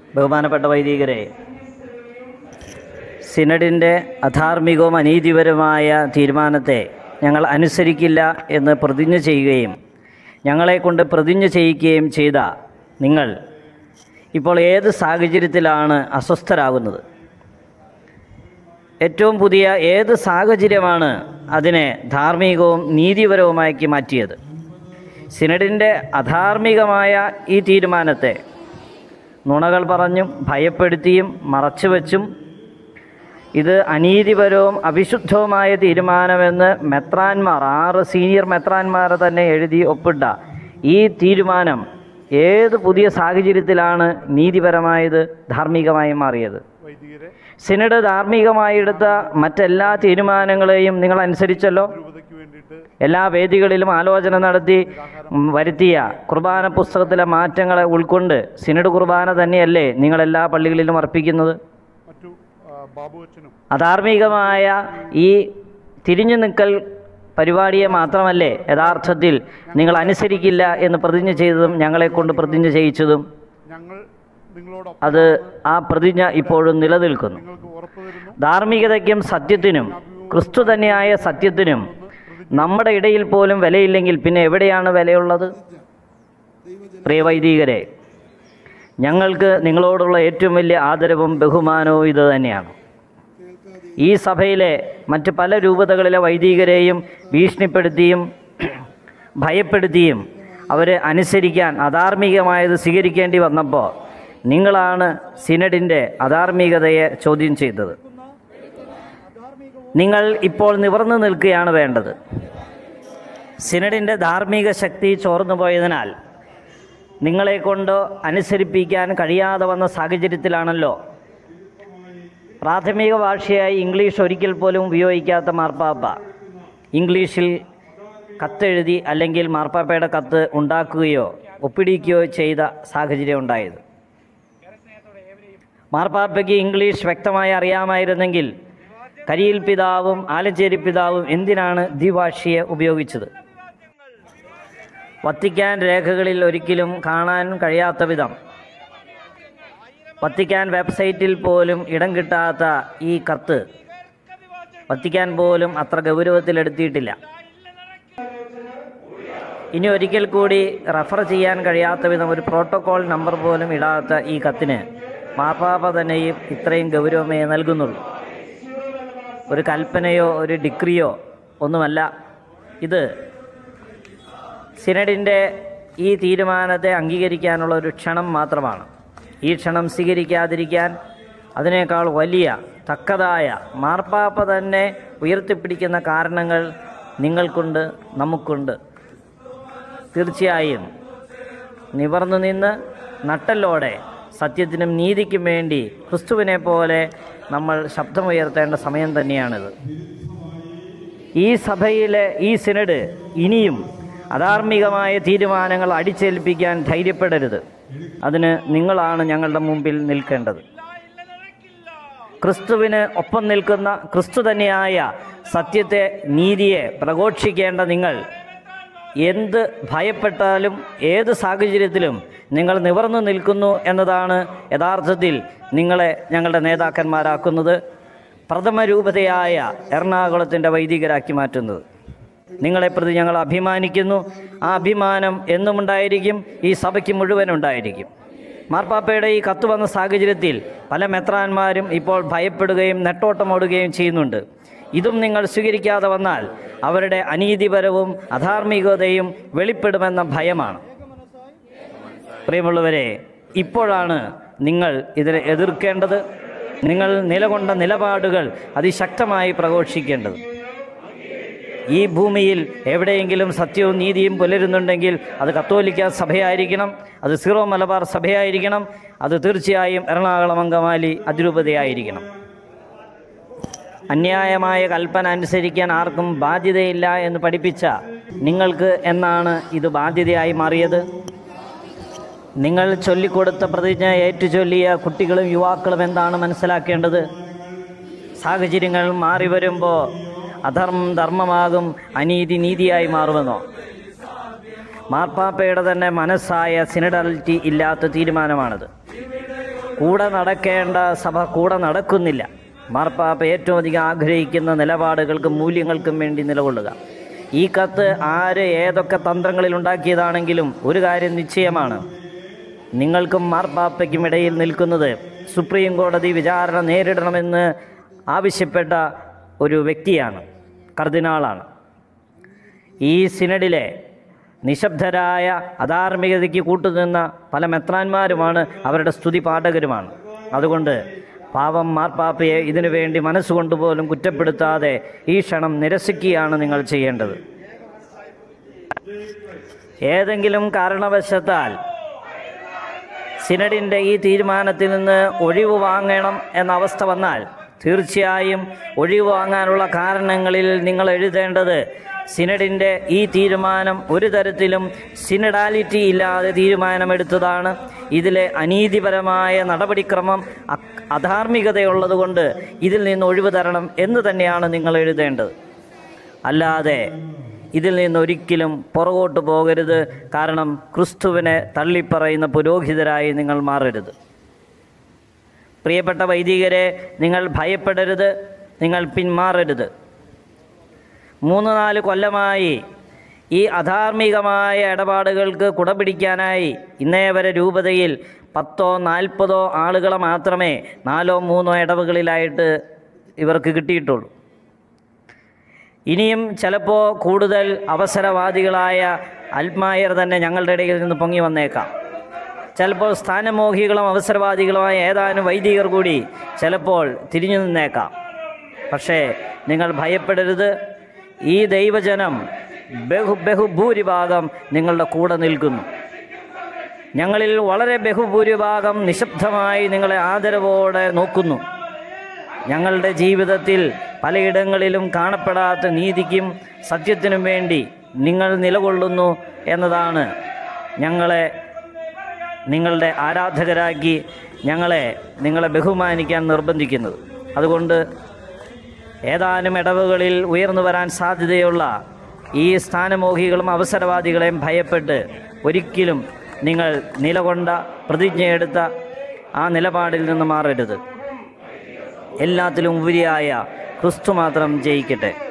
ബഹുമാനപ്പെട്ട വൈദികരെ സിനഡിൻ്റെ അധാർമികവും അനീതിപരമായ തീരുമാനത്തെ ഞങ്ങൾ അനുസരിക്കില്ല എന്ന് പ്രതിജ്ഞ ചെയ്യുകയും ഞങ്ങളെക്കൊണ്ട് പ്രതിജ്ഞ ചെയ്യിക്കുകയും ചെയ്ത നിങ്ങൾ ഇപ്പോൾ ഏത് സാഹചര്യത്തിലാണ് അസ്വസ്ഥരാകുന്നത് ഏറ്റവും പുതിയ ഏത് സാഹചര്യമാണ് അതിനെ ധാർമ്മികവും നീതിപരവുമാക്കി മാറ്റിയത് സിനഡിൻ്റെ അധാർമികമായ ഈ തീരുമാനത്തെ നുണകൾ പറഞ്ഞും ഭയപ്പെടുത്തിയും മറച്ചുവെച്ചും ഇത് അനീതിപരവും അവിശുദ്ധവുമായ തീരുമാനമെന്ന് മെത്രാന്മാർ ആറ് സീനിയർ മെത്രാന്മാർ തന്നെ എഴുതി ഒപ്പിട്ട ഈ തീരുമാനം ഏത് പുതിയ സാഹചര്യത്തിലാണ് നീതിപരമായത് ധാർമ്മികമായി മാറിയത് വൈദികരെ സിനഡ് ധാർമ്മികമായി എടുത്ത മറ്റെല്ലാ തീരുമാനങ്ങളെയും നിങ്ങൾ അനുസരിച്ചല്ലോ രൂപതയ്ക്ക് വേണ്ടിയിട്ട് എല്ലാ വേദികളിലും ആലോചന നടത്തി ഉം, വരുത്തിയ കുർബാന പുസ്തകത്തിലെ മാറ്റങ്ങളെ ഉൾക്കൊണ്ട് സിനഡ് കുർബാന തന്നെയല്ലേ നിങ്ങൾ എല്ലാ പള്ളികളിലും അർപ്പിക്കുന്നത് മറ്റു ആ, ബാബു അച്ഛനും അധാർമികമായ ഈ തിരിഞ്ഞു നിൽക്കൽ പരിപാടിയെ മാത്രമല്ലേ യഥാർത്ഥത്തിൽ നിങ്ങൾ അനുസരിക്കില്ല എന്ന് പ്രതിജ്ഞ ചെയ്തതും ഞങ്ങളെ കൊണ്ട് പ്രതിജ്ഞ ചെയ്യിച്ചതും ഞങ്ങൾ നിങ്ങളോടൊപ്പം അത് ആ പ്രതിജ്ഞ ഇപ്പോഴും നിലനിൽക്കുന്നു നിങ്ങൾക്ക് ഉറപ്പു തരുന്നു ധാർമ്മികതയ്ക്കും സത്യത്തിനും ക്രിസ്തു തന്നെയായ സത്യത്തിനും നമ്മുടെ ഇടയിൽ പോലും വിലയില്ലെങ്കിൽ പിന്നെ എവിടെയാണ് വിലയുള്ളത് പ്രിയ വൈദികരെ ഞങ്ങൾക്ക് നിങ്ങളോടുള്ള ഏറ്റവും വലിയ ആദരവും ബഹുമാനവും ഇത് തന്നെയാണ് ഈ സഭയിലെ മറ്റ് പല രൂപതകളിലെ വൈദികരെയും ഭീഷണിപ്പെടുത്തിയും ഭയപ്പെടുത്തിയും അവരെ അനുസരിക്കാൻ അധാർമികമായത് സ്വീകരിക്കേണ്ടി വന്നപ്പോൾ നിങ്ങളാണ് സിനഡിൻ്റെ അധാർമികതയെ ചോദ്യം ചെയ്തത് നിങ്ങൾ ഇപ്പോൾ നിവർന്നു നിൽക്കുകയാണ് വേണ്ടത് സിനഡിൻ്റെ ധാർമ്മിക ശക്തി ചോർന്നു പോയതിനാൽ നിങ്ങളെ കൊണ്ട് അനുസരിപ്പിക്കാൻ കഴിയാതെ വന്ന സാഹചര്യത്തിലാണല്ലോ പ്രാഥമിക ഭാഷയായി ഇംഗ്ലീഷ് ഒരിക്കൽ പോലും ഉപയോഗിക്കാത്ത മാർപ്പാപ്പ ഇംഗ്ലീഷിൽ കത്തെഴുതി അല്ലെങ്കിൽ മാർപ്പാപ്പയുടെ കത്ത് ഉണ്ടാക്കുകയോ ഒപ്പിടിക്കുകയോ ചെയ്ത സാഹചര്യം ഉണ്ടായത് മാർപ്പാപ്പയ്ക്ക് ഇംഗ്ലീഷ് വ്യക്തമായി അറിയാമായിരുന്നെങ്കിൽ കരിയിൽ പിതാവും ആലഞ്ചേരി പിതാവും എന്തിനാണ് ദ്വിഭാഷയെ ഉപയോഗിച്ചത് വത്തിക്കാൻ രേഖകളിൽ ഒരിക്കലും കാണാൻ കഴിയാത്ത വിധം വത്തിക്കാൻ വെബ്സൈറ്റിൽ പോലും ഇടം കിട്ടാത്ത ഈ കത്ത് വത്തിക്കാൻ പോലും അത്ര ഗൗരവത്തിലെടുത്തിയിട്ടില്ല ഇനി ഒരിക്കൽ കൂടി റഫർ ചെയ്യാൻ കഴിയാത്ത വിധം ഒരു പ്രോട്ടോകോൾ നമ്പർ പോലും ഇടാത്ത ഈ കത്തിന് മാർപ്പാപ്പ തന്നെയും ഇത്രയും ഗൗരവമേ നൽകുന്നുള്ളൂ ഒരു കൽപ്പനയോ ഒരു ഡിഗ്രിയോ ഒന്നുമല്ല ഇത് സിനഡിൻ്റെ ഈ തീരുമാനത്തെ അംഗീകരിക്കാനുള്ള ഒരു ക്ഷണം മാത്രമാണ് ഈ ക്ഷണം സ്വീകരിക്കാതിരിക്കാൻ അതിനേക്കാൾ വലിയ തക്കതായ മാർപ്പാപ്പ തന്നെ ഉയർത്തിപ്പിടിക്കുന്ന കാരണങ്ങൾ നിങ്ങൾക്കുണ്ട് നമുക്കുണ്ട് തീർച്ചയായും നിവർന്നു നിന്ന് നട്ടലോടെ സത്യത്തിനും നീതിക്കും വേണ്ടി ക്രിസ്തുവിനെ പോലെ നമ്മൾ ശബ്ദമുയർത്തേണ്ട സമയം തന്നെയാണിത് ഈ സഭയിലെ ഈ സിനഡ് ഇനിയും അധാർമികമായ തീരുമാനങ്ങൾ അടിച്ചേൽപ്പിക്കാൻ ധൈര്യപ്പെടരുത് അതിന് നിങ്ങളാണ് ഞങ്ങളുടെ മുമ്പിൽ നിൽക്കേണ്ടത് ക്രിസ്തുവിന് ഒപ്പം നിൽക്കുന്ന ക്രിസ്തു തന്നെയായ സത്യത്തെ നീതിയെ പ്രഘോഷിക്കേണ്ട നിങ്ങൾ എന്ത് ഭയപ്പെട്ടാലും ഏത് സാഹചര്യത്തിലും നിങ്ങൾ നിവർന്നു നിൽക്കുന്നു എന്നതാണ് യഥാർത്ഥത്തിൽ നിങ്ങളെ ഞങ്ങളുടെ നേതാക്കന്മാരാക്കുന്നത് പ്രഥമ രൂപതയായ എറണാകുളത്തിൻ്റെ വൈദികരാക്കി മാറ്റുന്നത് നിങ്ങളെ പ്രതി ഞങ്ങൾ അഭിമാനിക്കുന്നു ആ അഭിമാനം എന്നും ഉണ്ടായിരിക്കും ഈ സഭയ്ക്ക് മുഴുവൻ ഉണ്ടായിരിക്കും മാർപ്പാപ്പയുടെ ഈ കത്ത് വന്ന സാഹചര്യത്തിൽ പല മെത്രാന്മാരും ഇപ്പോൾ ഭയപ്പെടുകയും നെട്ടോട്ടമോടുകയും ചെയ്യുന്നുണ്ട് ഇതും നിങ്ങൾ സ്വീകരിക്കാതെ വന്നാൽ അവരുടെ അനീതിപരവും അധാർമികതയും വെളിപ്പെടുമെന്ന ഭയമാണ് പ്രിയമുള്ളവരെ ഇപ്പോഴാണ് നിങ്ങൾ ഇതിനെ എതിർക്കേണ്ടത് നിങ്ങൾ നിലകൊണ്ട നിലപാടുകൾ അതിശക്തമായി പ്രഘോഷിക്കേണ്ടത് ഈ ഭൂമിയിൽ എവിടെയെങ്കിലും സത്യവും നീതിയും പുലരുന്നുണ്ടെങ്കിൽ അത് കത്തോലിക്ക സഭയായിരിക്കണം അത് സീറോ മലബാർ സഭയായിരിക്കണം അത് തീർച്ചയായും എറണാകുളം അങ്കമാലി അതിരൂപതയായിരിക്കണം അന്യായമായ കൽപ്പന അനുസരിക്കാൻ ആർക്കും ബാധ്യതയില്ല എന്ന് പഠിപ്പിച്ച നിങ്ങൾക്ക് എന്നാണ് ഇത് ബാധ്യതയായി മാറിയത് നിങ്ങൾ ചൊല്ലിക്കൊടുത്ത പ്രതിജ്ഞ ഏറ്റുചൊല്ലിയ കുട്ടികളും യുവാക്കളും എന്താണ് മനസ്സിലാക്കേണ്ടത് സാഹചര്യങ്ങൾ മാറി വരുമ്പോൾ അധർമ്മം ധർമ്മമാകും അനീതി നീതിയായി മാറുമെന്നോ മാർപ്പാപ്പയുടെ തന്നെ മനസ്സായ സിനഡാലിറ്റി ഇല്ലാത്ത തീരുമാനമാണിത് കൂടെ നടക്കേണ്ട സഭ കൂടെ നടക്കുന്നില്ല മാർപ്പാപ്പ ഏറ്റവും അധികം ആഗ്രഹിക്കുന്ന നിലപാടുകൾക്കും മൂല്യങ്ങൾക്കും വേണ്ടി നിലകൊള്ളുക ഈ കത്ത് ആര് ഏതൊക്കെ തന്ത്രങ്ങളിൽ ഉണ്ടാക്കിയതാണെങ്കിലും ഒരു കാര്യം നിശ്ചയമാണ് നിങ്ങൾക്കും മാർപ്പാപ്പയ്ക്കും ഇടയിൽ നിൽക്കുന്നത് സുപ്രീം കോടതി വിചാരണ നേരിടണമെന്ന് ആവശ്യപ്പെട്ട ഒരു വ്യക്തിയാണ് കർദിനാളാണ് ഈ സിനഡിലെ നിശബ്ദരായ അധാർമികതയ്ക്ക് കൂട്ടുനിന്ന പല മെത്രാന്മാരുമാണ് അവരുടെ സ്തുതി പാഠകരുമാണ് അതുകൊണ്ട് പാവം മാർപ്പാപ്പയെ ഇതിനു വേണ്ടി മനസ്സുകൊണ്ടുപോലും കുറ്റപ്പെടുത്താതെ ഈ ക്ഷണം നിരസിക്കുകയാണ് നിങ്ങൾ ചെയ്യേണ്ടത് ഏതെങ്കിലും കാരണവശത്താൽ സിനഡിൻ്റെ ഈ തീരുമാനത്തിൽ നിന്ന് ഒഴിവ് വാങ്ങണം എന്ന അവസ്ഥ വന്നാൽ തീർച്ചയായും ഒഴിവ് വാങ്ങാനുള്ള കാരണങ്ങളിൽ നിങ്ങൾ എഴുതേണ്ടത് സിനഡിൻ്റെ ഈ തീരുമാനം ഒരു തരത്തിലും സിനഡാലിറ്റി ഇല്ലാതെ തീരുമാനമെടുത്തതാണ് ഇതിലെ അനീതിപരമായ നടപടിക്രമം അ- അധാർമികതയുള്ളതുകൊണ്ട് ഇതിൽ നിന്ന് ഒഴിവ് തരണം എന്ന് തന്നെയാണ് നിങ്ങൾ എഴുതേണ്ടത് അല്ലാതെ ഇതിൽ നിന്ന് ഒരിക്കലും പുറകോട്ട് പോകരുത് കാരണം ക്രിസ്തുവിനെ തള്ളിപ്പറയുന്ന പുരോഹിതരായി നിങ്ങൾ മാറരുത് പ്രിയപ്പെട്ട വൈദികരെ നിങ്ങൾ ഭയപ്പെടരുത് നിങ്ങൾ പിന്മാറരുത് മൂന്ന് നാല് കൊല്ലമായി ഈ അധാർമികമായ ഇടപാടുകൾക്ക് കുടപിടിക്കാനായി ഇന്നേ വരെ രൂപതയിൽ പത്തോ നാൽപ്പതോ ആളുകളെ മാത്രമേ നാലോ മൂന്നോ ഇടവുകളിലായിട്ട് ഇവർക്ക് കിട്ടിയിട്ടുള്ളൂ ഇനിയും ചിലപ്പോൾ കൂടുതൽ അവസരവാദികളായ അൽമായർ തന്നെ ഞങ്ങളുടെ ഇടയിൽ നിന്ന് പൊങ്ങി വന്നേക്കാം ചിലപ്പോൾ സ്ഥാനമോഹികളും അവസരവാദികളുമായ ഏതാനും വൈദികർ കൂടി ചിലപ്പോൾ തിരിഞ്ഞു നിന്നേക്കാം പക്ഷേ നിങ്ങൾ ഭയപ്പെടരുത് ഈ ദൈവജനം ബഹു ബഹുഭൂരിഭാഗം നിങ്ങളുടെ കൂടെ നിൽക്കുന്നു ഞങ്ങളിൽ വളരെ ബഹുഭൂരിഭാഗം നിശബ്ദമായി നിങ്ങളെ ആദരവോടെ നോക്കുന്നു ഞങ്ങളുടെ ജീവിതത്തിൽ പലയിടങ്ങളിലും കാണപ്പെടാത്ത നീതിക്കും സത്യത്തിനും വേണ്ടി നിങ്ങൾ നിലകൊള്ളുന്നു എന്നതാണ് ഞങ്ങളെ നിങ്ങളുടെ ആരാധകരാക്കി ഞങ്ങളെ നിങ്ങളെ ബഹുമാനിക്കാൻ നിർബന്ധിക്കുന്നത് അതുകൊണ്ട് ഏതാനും ഇടവുകളിൽ ഉയർന്നു വരാൻ സാധ്യതയുള്ള ഈ സ്ഥാനമോഹികളും അവസരവാദികളെയും ഭയപ്പെട്ട് ഒരിക്കലും നിങ്ങൾ നിലകൊണ്ട പ്രതിജ്ഞയെടുത്ത ആ നിലപാടിൽ നിന്ന് മാറരുത് എല്ലാത്തിലും ഉപരിയായ ക്രിസ്തു മാത്രം ജയിക്കട്ടെ